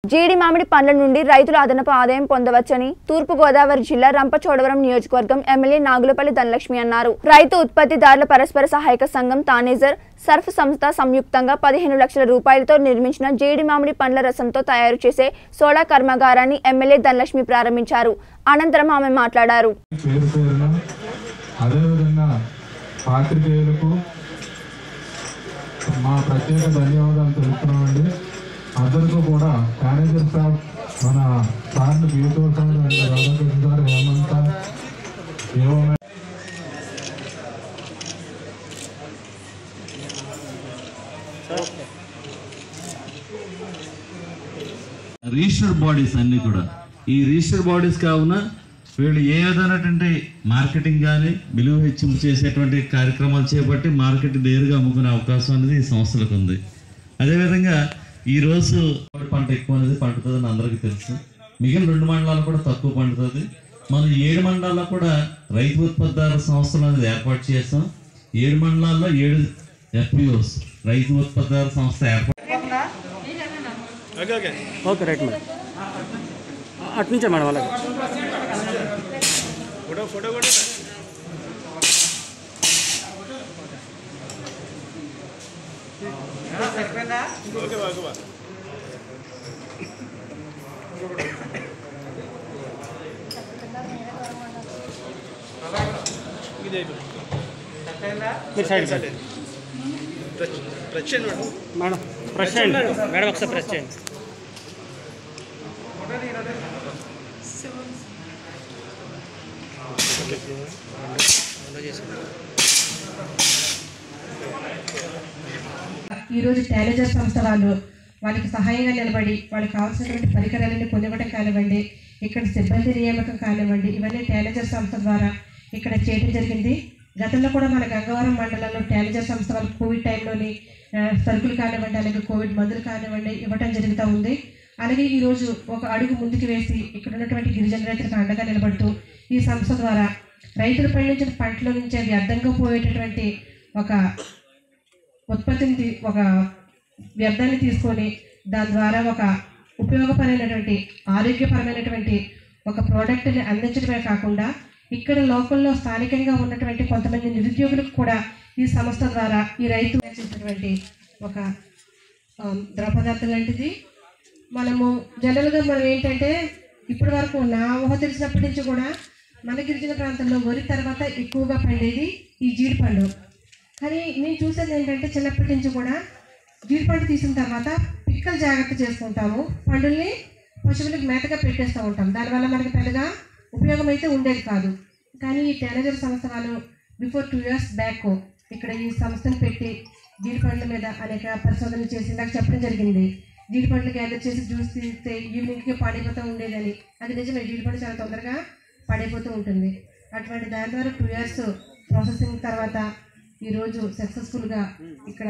జీడి మామిడి పండ్ల నుండి రైతులు అదనపు ఆదాయం పొందవచ్చని తూర్పు గోదావరి జిల్లా రంపచోడవరం నియోజకవర్గం ఎమ్మెల్యే నాగులపల్లి ధనలక్ష్మి అన్నారు రైతు ఉత్పత్తిదారుల పరస్పర సహాయక సంఘం తానేజర్ సర్ఫ్ సంస్థ సంయుక్తంగా పదిహేను లక్షల రూపాయలతో నిర్మించిన జీడి మామిడి పండ్ల రసంతో తయారు చేసే సోడా కర్మాగారాన్ని ఎమ్మెల్యే ధనలక్ష్మి ప్రారంభించారు అనంతరం ఆమె మాట్లాడారు పేరు పేరున అదేవిధంగా పాత్రికేయులకు మా ప్రత్యేక ధన్యవాదాలు తెలుపుతున్నామండి అందరికీ కూడా మేనేజర్ స్టాఫ్ మన సార్లు బీతో sir and Radhakrishna sir Hemanth sir ఏవో రిజిస్టర్డ్ బాడీస్ అన్నీ కూడా ఈ రిజిస్టర్డ్ బాడీస్ కావున వీళ్ళు ఏ విధమైనటువంటి మార్కెటింగ్ కానీ విలువ హెచ్చింపు చేసేటువంటి కార్యక్రమాలు చేపట్టి మార్కెట్ నేరుగా అమ్ముకునే అవకాశం అనేది ఈ సంస్థలకు ఉంది అదేవిధంగా ఈరోజు పంట ఎక్కువ అనేది పండుతుందని అందరికీ తెలుసు మిగిలిన రెండు మండలాలు కూడా తక్కువ పండుతుంది మనం ఏడు మండలాల్లో కూడా రైతు ఉత్పత్తిదారు సంస్థలు అనేది ఏర్పాటు చేస్తాం ఏడు మండలాల్లో ఏడు ఎఫ్పిఓస్ రైతు ఉత్పత్తిదారు సంస్థ ఏర్పాటు ఓకే రైట్ మేడం అటు నుంచే మేడం అలాగే మీరు సైడ్ సైడ్ మేడం ప్రెస్ చేయండి మేడం ఒకసారి ప్రెస్ చేయండి ఈరోజు టైలజర్ సంస్థ వాళ్ళు వాళ్ళకి సహాయంగా నిలబడి వాళ్ళకి కావాల్సినటువంటి పరికరాలన్నీ కొనివ్వడం కానివ్వండి ఇక్కడ సిబ్బంది నియామకం కానివ్వండి ఇవన్నీ టైలజర్ సంస్థ ద్వారా ఇక్కడ చేయడం జరిగింది గతంలో కూడా మన గంగవరం మండలంలో టైలజర్ సంస్థ వాళ్ళు కోవిడ్ టైంలోని ఆ, సరుకులు కానివ్వండి అలాగే కోవిడ్ మందులు కానివ్వండి ఇవ్వటం జరుగుతూ ఉంది అలాగే ఈరోజు ఒక అడుగు ముందుకు వేసి ఇక్కడ ఉన్నటువంటి గిరిజన రైతులకు అండగా నిలబడుతూ ఈ సంస్థ ద్వారా రైతులు పండించిన పంటల నుంచి వ్యర్థంగా పోయేటటువంటి ఒక ఉత్పత్తిని తీ- ఒక వ్యర్థాన్ని తీసుకొని దాని ద్వారా ఒక ఉపయోగపరమైనటువంటి ఆరోగ్యపరమైనటువంటి ఒక ప్రోడక్ట్ని అందించడమే కాకుండా ఇక్కడ లోకల్లో స్థానికంగా ఉన్నటువంటి కొంతమంది నిరుద్యోగులకు కూడా ఈ సంస్థ ద్వారా ఈ రైతు చేసినటువంటి ఒక ఆ, ద్రవ పదార్థం లాంటిది మనము జనరల్గా మనం ఏంటంటే ఇప్పటి వరకు నా ఊహ తెలిసినప్పటి నుంచి కూడా మన గిరిజన ప్రాంతంలో వరి తర్వాత ఎక్కువగా పండేది ఈ జీడిపండు కానీ నేను చూసేది ఏంటంటే చిన్నప్పటి నుంచి కూడా జీడిపండు తీసిన తర్వాత పిక్కలు జాగ్రత్త చేసుకుంటాము పండుల్ని పశువులకు మేతగా పెట్టేస్తూ ఉంటాం దానివల్ల మనకి పెద్దగా ఉపయోగం అయితే ఉండేది కాదు కానీ ఈ టెనజర్ సంస్థ వాళ్ళు బిఫోర్ టూ ఇయర్స్ బ్యాక్ ఇక్కడ ఈ సంస్థను పెట్టి జీడిపండ్ల మీద అనేక పరిశోధనలు చేసి నాకు చెప్పడం జరిగింది జీడిపండ్లు గ్యాదర్ చేసి జ్యూస్ తీస్తే ఈవినింగ్కి పాడైపోతూ ఉండేదని అది నిజమే జీడిపండు చాలా తొందరగా పాడైపోతూ ఉంటుంది అటువంటి దాని ద్వారా టూ ఇయర్స్ ప్రాసెసింగ్ తర్వాత ఈరోజు సక్సెస్ఫుల్గా ఇక్కడ